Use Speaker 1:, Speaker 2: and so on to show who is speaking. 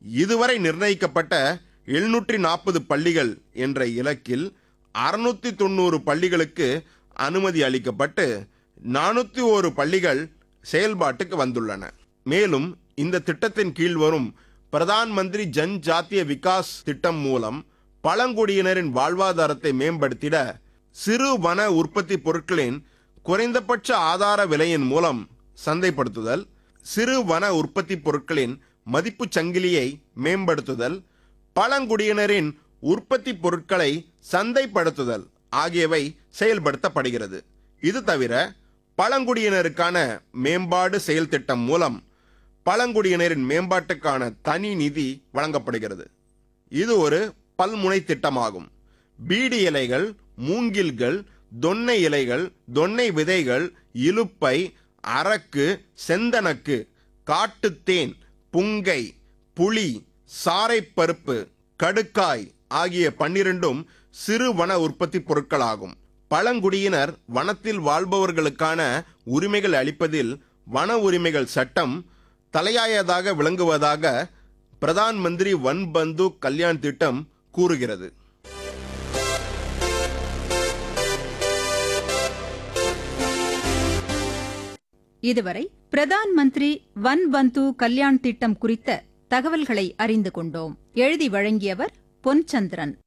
Speaker 1: இதுவரை நிர்ணயிக்கப்பட்ட எழுநூற்றி நாற்பது பள்ளிகள் என்ற இலக்கில் அறுநூத்தி தொண்ணூறு பள்ளிகளுக்கு அனுமதி அளிக்கப்பட்டு நானூத்தி ஒரு பள்ளிகள் செயல்பாட்டுக்கு வந்துள்ளன மேலும் இந்த திட்டத்தின் கீழ் வரும் பிரதான் மந்திரி ஜன் ஜாத்திய விகாஸ் திட்டம் மூலம் பழங்குடியினரின் வாழ்வாதாரத்தை மேம்படுத்திட சிறு வன உற்பத்தி பொருட்களின் குறைந்தபட்ச ஆதார விலையின் மூலம் சந்தைப்படுத்துதல் சிறு வன உற்பத்தி பொருட்களின் மதிப்புச் சங்கிலியை மேம்படுத்துதல் பழங்குடியினரின் உற்பத்தி பொருட்களை சந்தைப்படுத்துதல் ஆகியவை செயல்படுத்தப்படுகிறது இது தவிர பழங்குடியினருக்கான மேம்பாடு செயல் திட்டம் மூலம் பழங்குடியினரின் மேம்பாட்டுக்கான தனி நிதி வழங்கப்படுகிறது இது ஒரு பல்முனை திட்டமாகும் பீடி இலைகள் மூங்கில்கள் தொன்னை இலைகள் தொன்னை விதைகள் இலுப்பை அரக்கு செந்தனக்கு காட்டுத்தேன் புங்கை புளி சாரைப்பருப்பு கடுக்காய் ஆகிய பன்னிரண்டும் சிறு வன உற்பத்தி பொருட்களாகும் பழங்குடியினர் வனத்தில் வாழ்பவர்களுக்கான உரிமைகள் அளிப்பதில் வன உரிமைகள் சட்டம் தலையாயதாக விளங்குவதாக பிரதான் மந்திரி வன் பந்து கல்யாண் திட்டம் கூறுகிறது
Speaker 2: இதுவரை பிரதான் மந்திரி வன் பந்து கல்யாண் திட்டம் குறித்த தகவல்களை அறிந்து கொண்டோம் எழுதி வழங்கியவர் பொன்சந்திரன்